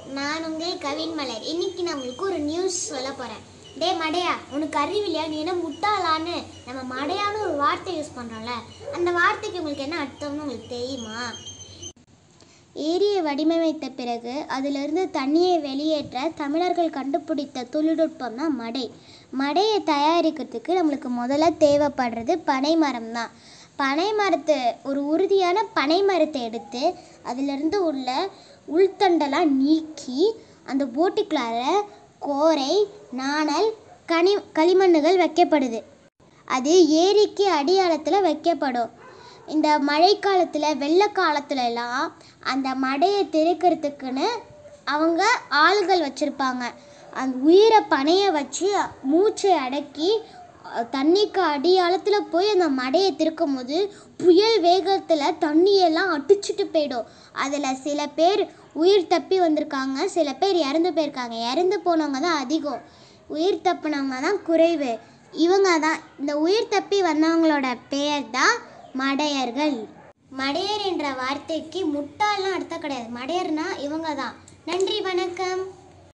நான் உங்கள் கவின் மலர் இன்னைக்கு நான் உங்களுக்கு ஒரு நியூஸ் சொல்ல போகிறேன் டே மடையா உனக்கு அறிவில்லையா நீ என்ன முட்டாளான்னு நம்ம மடையான்னு ஒரு வார்த்தை யூஸ் பண்ணுறோம்ல அந்த வார்த்தைக்கு உங்களுக்கு என்ன அர்த்தம்னு உங்களுக்கு தெரியுமா ஏரியை வடிவமைத்த பிறகு அதிலிருந்து தண்ணியை வெளியேற்ற தமிழர்கள் கண்டுபிடித்த தொழில்நுட்பம் தான் மடை மடையை தயாரிக்கிறதுக்கு நம்மளுக்கு முதல்ல தேவைப்படுறது பனை மரம் தான் பனை மரத்தை ஒரு உறுதியான பனை மரத்தை எடுத்து அதிலிருந்து உள்ள உள்தண்டெல்லாம் நீக்கி அந்த போட்டுக்குள்ளார கோரை நாணல் கனி களிமண்ணுகள் வைக்கப்படுது அது ஏரிக்கு அடியாளத்தில் வைக்கப்படும் இந்த மழைக்காலத்தில் வெள்ள காலத்துலலாம் அந்த மடையை திறக்கிறதுக்குன்னு அவங்க ஆளுகள் வச்சுருப்பாங்க அந்த உயிரை பணைய வச்சு மூச்சை அடக்கி அஹ், தண்ணிக்கு அடியாளத்தில் போய் அந்த மடையை திருக்கும் போது புயல் வேகத்தில் தண்ணியெல்லாம் அடிச்சுட்டு போயிடும் அதில் சில பேர் உயிர் தப்பி வந்திருக்காங்க சில பேர் இறந்து போயிருக்காங்க இறந்து போனவங்க தான் அதிகம் உயிர் தப்பினவங்க தான் குறைவு இவங்க தான் இந்த உயிர் தப்பி வந்தவங்களோட பெயர் தான் மடையர்கள் மடையர் என்ற வார்த்தைக்கு முட்டாள்லாம் அர்த்தம் கிடையாது மடையர்னா இவங்க தான் நன்றி வணக்கம்